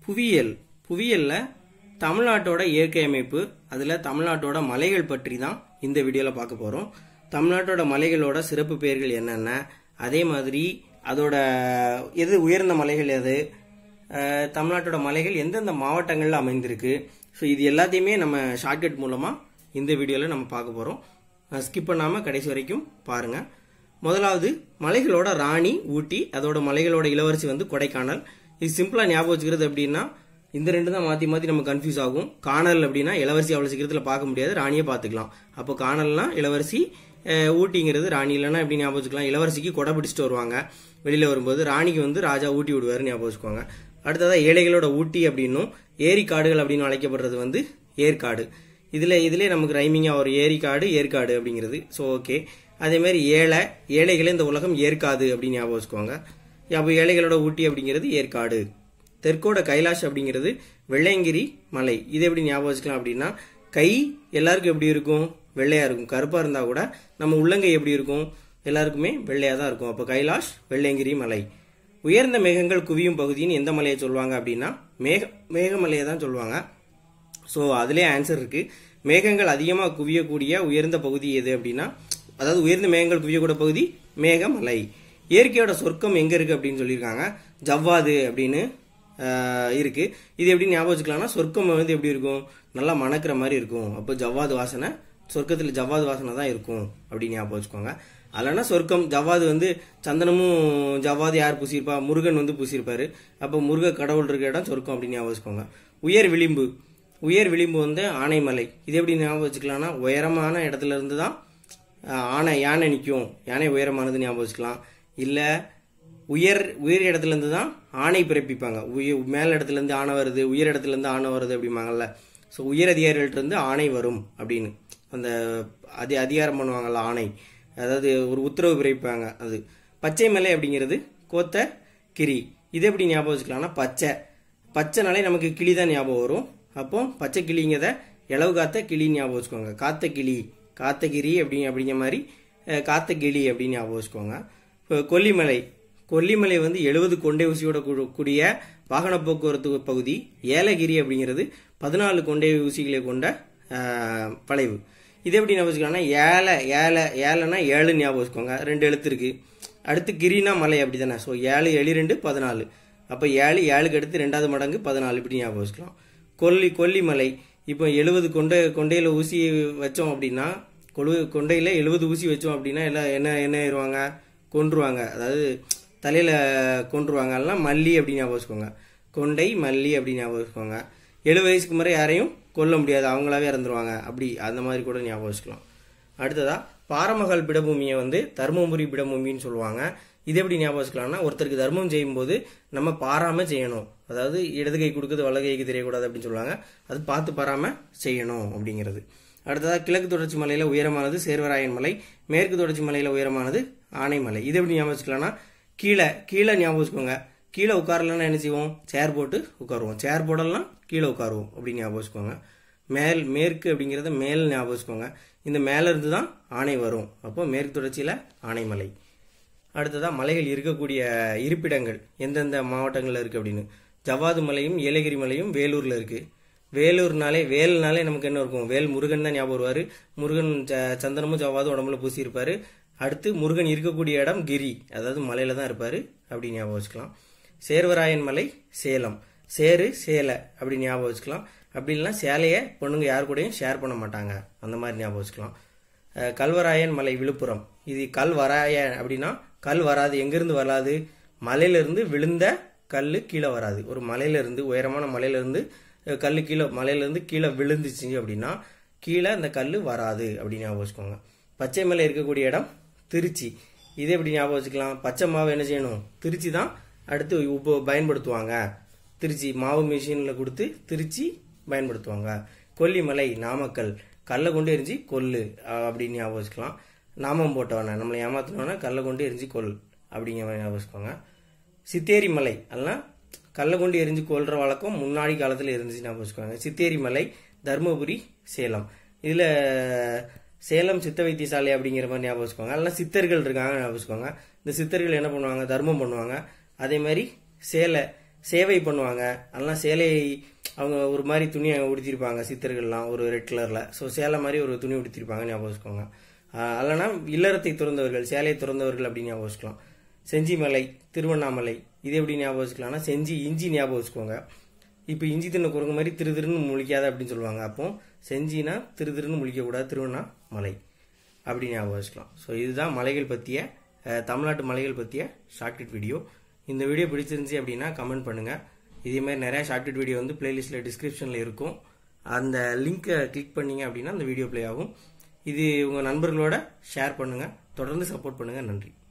புவியியல் புவியியல்ல தமிழ்நாட்டோட இயற்கை அமைப்பு அதில் தமிழ்நாட்டோட மலைகள் பற்றி தான் இந்த வீடியோவில் பார்க்க போகிறோம் தமிழ்நாட்டோட மலைகளோட சிறப்பு பெயர்கள் என்னென்ன அதே மாதிரி அதோட எது உயர்ந்த மலைகள் எது அஹ், தமிழ்நாட்டோட மலைகள் எந்தெந்த மாவட்டங்களில் அமைந்திருக்கு ஸோ இது எல்லாத்தையுமே நம்ம ஷார்ட்கட் மூலமாக இந்த வீடியோவில் நம்ம பார்க்க போகிறோம் ஸ்கிப் பண்ணாமல் கடைசி வரைக்கும் பாருங்கள் முதலாவது மலைகளோட ராணி ஊட்டி அதோட மலைகளோட இளவரசி வந்து கொடைக்கானல் இது சிம்பிளா ஞாபகம் வச்சுக்கிறது அப்படின்னா இந்த ரெண்டு தான் மாத்தி மாத்தி நம்ம கன்ஃபியூஸ் ஆகும் காணல் அப்படின்னா இளவரசி அவ்வளவு சீக்கிரத்துல பார்க்க முடியாது ராணியை பார்த்துக்கலாம் அப்போ காணல்னா இளவரசி அஹ், ஊட்டிங்கிறது ராணி இல்லைன்னா எப்படி ஞாபகம் வச்சுக்கலாம் இளவரசிக்கு கொடை பிடிச்சிட்டு வருவாங்க வெளியில வரும்போது ராணிக்கு வந்து ராஜா ஊட்டி விடுவாரு ஞாபகம் வச்சுக்கோங்க அடுத்ததா ஏழைகளோட ஊட்டி அப்படின்னும் ஏரி காடுகள் அப்படின்னு அழைக்கப்படுறது வந்து ஏற்காடு இதுல இதுலயே நமக்கு ரைமிங்கா ஒரு ஏரிக்காடு ஏற்காடு அப்படிங்கிறது ஸோ ஓகே அதே மாதிரி ஏழை ஏழைகளை இந்த உலகம் ஏற்காது அப்படின்னு ஞாபகம் வச்சுக்கோங்க அப்போ ஏழைகளோட ஊட்டி அப்படிங்கிறது ஏற்காடு தெற்கோட கைலாஷ் அப்படிங்கிறது வெள்ளையங்கிரி மலை இது எப்படி ஞாபகம் வச்சுக்கலாம் அப்படின்னா கை எல்லாருக்கும் எப்படி இருக்கும் வெள்ளையா இருக்கும் கருப்பா இருந்தா கூட நம்ம உள்ளங்கை எப்படி இருக்கும் எல்லாருக்குமே வெள்ளையா தான் இருக்கும் அப்போ கைலாஷ் வெள்ளையங்கிரி மலை உயர்ந்த மேகங்கள் குவியும் பகுதின்னு எந்த மலையை சொல்லுவாங்க அப்படின்னா மேக மேகமலையை தான் சொல்லுவாங்க ஸோ அதுலேயே ஆன்சர் இருக்கு மேகங்கள் அதிகமாக குவியக்கூடிய உயர்ந்த பகுதி எது அப்படின்னா அதாவது உயர்ந்த மேகங்கள் குவியக்கூடிய பகுதி மேகமலை இயற்கையோட சொர்க்கம் எங்க இருக்கு அப்படின்னு சொல்லியிருக்காங்க ஜவ்வாது அப்படின்னு ஆஹ், இருக்கு இது எப்படி ஞாபகம் வச்சுக்கலாம்னா சொர்க்கம் வந்து எப்படி இருக்கும் நல்லா மணக்கிற மாதிரி இருக்கும் அப்போ ஜவ்வாது வாசனை சொர்க்கத்தில் ஜவ்வாது வாசனை தான் இருக்கும் அப்படின்னு ஞாபகம் வச்சுக்கோங்க அல்லனா சொர்க்கம் ஜவ்வாது வந்து சந்தனமும் ஜவ்வாது யார் பூசியிருப்பா முருகன் வந்து பூசியிருப்பாரு அப்போ முருக கடவுள் இருக்க இடம் சொர்க்கம் அப்படின்னு ஞாபகம் வச்சுக்கோங்க உயர் விளிம்பு உயர் விளிம்பு வந்து ஆனைமலை இது எப்படி ஞாபகம் வச்சுக்கலாம்னா உயரமான இடத்துல இருந்து தான் ஆஹ், ஆனை யானை நிற்கும் யானை உயரமானது ஞாபகம் வச்சுக்கலாம் இல்லை உயர் உயர் இடத்துல இருந்து தான் ஆணை பிறப்பிப்பாங்க உய மேல் இடத்துல இருந்து ஆணை வருது உயர் இடத்துல இருந்து ஆணை வருது அப்படிம்பாங்கல்ல ஸோ உயர் அதிகாரிகள்ட்ட இருந்து ஆணை வரும் அப்படின்னு அந்த அதி அதிகாரம் பண்ணுவாங்கல்ல ஆணை அதாவது ஒரு உத்தரவு பிறப்பிப்பாங்க அது பச்சை மலை அப்படிங்கிறது கோத்த கிரி இது எப்படி ஞாபகம் வச்சுக்கலாம்னா பச்சை பச்சைனாலே நமக்கு கிளி தான் ஞாபகம் வரும் அப்போ பச்சை கிளிங்கிறத இளவு காத்த கிளி ஞாபகம் வச்சுக்கோங்க காத்த கிளி காத்த கிரி அப்படி அப்படிங்கிற மாதிரி அஹ், காத்த கிளி அப்படின்னு ஞாபகம் வச்சுக்கோங்க இப்போ கொல்லிமலை கொல்லிமலை வந்து எழுபது கொண்டை ஊசியோட கூ- கூடிய வாகன போக்குவரத்து பகுதி ஏலகிரி அப்படிங்கிறது பதினாலு கொண்டை ஊசிகளை கொண்ட அஹ், வளைவு இது எப்படி ஞாபகம் வச்சுக்கலாம்னா ஏழை ஏழை ஏழைனா ஏழு ஞாபகம் வச்சுக்கோங்க ரெண்டு எழுத்து இருக்கு அடுத்து கிரினா மலை அப்படி தானே ஸோ ஏழு எளி ரெண்டு பதினாலு அப்போ ஏழு ஏழுக்கு அடுத்து ரெண்டாவது மடங்கு பதினாலு இப்படி ஞாபகம் வச்சுக்கலாம் கொல்லி கொல்லிமலை இப்போ எழுபது கொண்டை கொண்டையில் ஊசி வச்சோம் அப்படின்னா கொழு கொண்டையில் எழுபது ஊசி வச்சோம் அப்படின்னா எல்லாம் என்ன என்ன ஆயிடுவாங்க கொன்றுவாங்க அதாவது தலையில் கொன்றுவாங்க எல்லாம் மல்லி அப்படின்னு ஞாபகம் வச்சுக்கோங்க கொண்டை மல்லி அப்படின்னு ஞாபகம் வச்சுக்கோங்க எழுபது வயசுக்கு முறை யாரையும் கொல்ல முடியாது அவங்களாவே இறந்துருவாங்க அப்படி அந்த மாதிரி கூட ஞாபகம் வச்சுக்கலாம் அடுத்ததா பாரமகால் பிடபூமியை வந்து தருமபுரி பிடபூமின்னு சொல்லுவாங்க இது எப்படி ஞாபகம் வச்சுக்கலாம்னா ஒருத்தருக்கு தர்மம் செய்யும்போது நம்ம பாராம செய்யணும் அதாவது இடது கை கொடுக்குறது வலது கைக்கு தெரியக்கூடாது அப்படின்னு சொல்லுவாங்க அது பார்த்து பாராம செய்யணும் அப்படிங்கிறது அடுத்ததா கிழக்கு தொடர்ச்சி மலையில உயரமானது சேர்வராயன் மலை மேற்கு தொடர்ச்சி மலையில உயரமானது ஆனைமலை இது எப்படி ஞாபகம் வச்சுக்கலாம்னா கீழே கீழே ஞாபகம் வச்சுக்கோங்க கீழே உட்காரலன்னா என்ன செய்வோம் சேர் போட்டு உட்காருவோம் சேர் போடலாம் கீழே உட்காருவோம் அப்படின்னு ஞாபகம் வச்சுக்கோங்க மேல் மேற்கு அப்படிங்கிறத மேல் ஞாபகம் வச்சுக்கோங்க இந்த மேல இருந்து தான் ஆணை வரும் அப்போ மேற்கு தொடர்ச்சியில ஆனைமலை அடுத்ததா மலைகள் இருக்கக்கூடிய இருப்பிடங்கள் எந்தெந்த மாவட்டங்கள்ல இருக்கு அப்படின்னு ஜவ்வாது மலையும் ஏலகிரி மலையும் வேலூர்ல இருக்கு வேலூர்னாலே வேல்னாலே நமக்கு என்ன இருக்கும் வேல் முருகன் தான் ஞாபகம் வருவாரு முருகன் ச- சந்தனமும் ஜவ்வாதும் உடம்புல பூசி இருப்பாரு அடுத்து முருகன் இருக்கக்கூடிய இடம் கிரி அதாவது மலையில தான் இருப்பாரு அப்படி ஞாபகம் வச்சுக்கலாம் சேர்வராயன் மலை சேலம் சேரு சேலை அப்படி ஞாபகம் வச்சுக்கலாம் அப்படி இல்லைன்னா சேலையை பொண்ணுங்க யார் கூடயும் ஷேர் பண்ண மாட்டாங்க அந்த மாதிரி ஞாபகம் வச்சுக்கலாம் அஹ் கல்வராயன் மலை விழுப்புரம் இது கல் வராய அப்படின்னா கல் வராது எங்கிருந்து வராது மலையிலிருந்து விழுந்த கல் கீழே வராது ஒரு மலையிலிருந்து உயரமான மலையிலிருந்து அஹ் கல்லு கீழே மலையிலிருந்து கீழே விழுந்துச்சு அப்படின்னா கீழே அந்த கல் வராது அப்படின்னு ஞாபகம் வச்சுக்கோங்க பச்சை மலை இருக்கக்கூடிய இடம் திருச்சி இது எப்படி ஞாபகம் வச்சுக்கலாம் பச்சை மாவு என்ன செய்யணும் திருச்சி தான் அடுத்து உப பயன்படுத்துவாங்க திருச்சி மாவு மிஷினில் கொடுத்து திருச்சி பயன்படுத்துவாங்க கொல்லிமலை நாமக்கல் கல்லை கொண்டு எரிஞ்சு கொல்லு அஹ் அப்படின்னு ஞாபகம் வச்சுக்கலாம் நாமம் போட்டவன நம்மளை ஏமாத்தினவன கல்லை கொண்டு எரிஞ்சு கொல் அப்படிங்கிற மாதிரி ஞாபகம் வச்சுக்கோங்க சித்தேரி மலை அதெல்லாம் கல்லை கொண்டு எரிஞ்சு கொல்ற வழக்கம் முன்னாடி காலத்தில் இருந்துச்சு ஞாபகம் வச்சுக்கோங்க சித்தேரி மலை தருமபுரி சேலம் இதில் சேலம் சித்த வைத்தியசாலை அப்படிங்கிற மாதிரி ஞாபகம் வச்சுக்கோங்க அதெல்லாம் சித்தர்கள் இருக்காங்க ஞாபகம் வச்சுக்கோங்க இந்த சித்தர்கள் என்ன பண்ணுவாங்க தர்மம் பண்ணுவாங்க அதே மாதிரி சேலை சேவை பண்ணுவாங்க அதெல்லாம் சேலை அவங்க ஒரு மாதிரி துணியை உடுத்திருப்பாங்க சித்தர்கள்லாம் ஒரு ரெட் கலர்ல ஸோ சேலை மாதிரி ஒரு துணி உடுத்திருப்பாங்க ஞாபகம் வச்சுக்கோங்க ஆஹ் அல்லனா இல்லறத்தை துறந்தவர்கள் சேலை துறந்தவர்கள் அப்படின்னு ஞாபகம் வச்சுக்கலாம் செஞ்சிமலை திருவண்ணாமலை இது எப்படி ஞாபகம் வச்சுக்கலாம்னா செஞ்சி இஞ்சி ஞாபகம் வச்சுக்கோங்க இப்போ இஞ்சி தின்ன குரங்கு மாதிரி திரு திருன்னு முழிக்காத அப்படின்னு சொல்லுவாங்க அப்போ செஞ்சினா திரு திருன்னு முழிக்கக்கூடாது திருவண்ணாமலை அப்படி ஞாபகம் வச்சுக்கலாம் ஸோ இதுதான் மலைகள் பற்றிய அஹ், தமிழ்நாட்டு மலைகள் பற்றிய ஷார்ட்கட் வீடியோ இந்த வீடியோ பிடிச்சிருந்துச்சி அப்படின்னா கமெண்ட் பண்ணுங்கள் இதே மாதிரி நிறைய ஷார்ட்கட் வீடியோ வந்து பிளேலிஸ்ட்டில் டிஸ்கிரிப்ஷனில் இருக்கும் அந்த லிங்கை கிளிக் பண்ணீங்க அப்படின்னா அந்த வீடியோ ப்ளே ஆகும் இது உங்கள் நண்பர்களோட ஷேர் பண்ணுங்கள் தொடர்ந்து சப்போர்ட் பண்ணுங்கள் நன்றி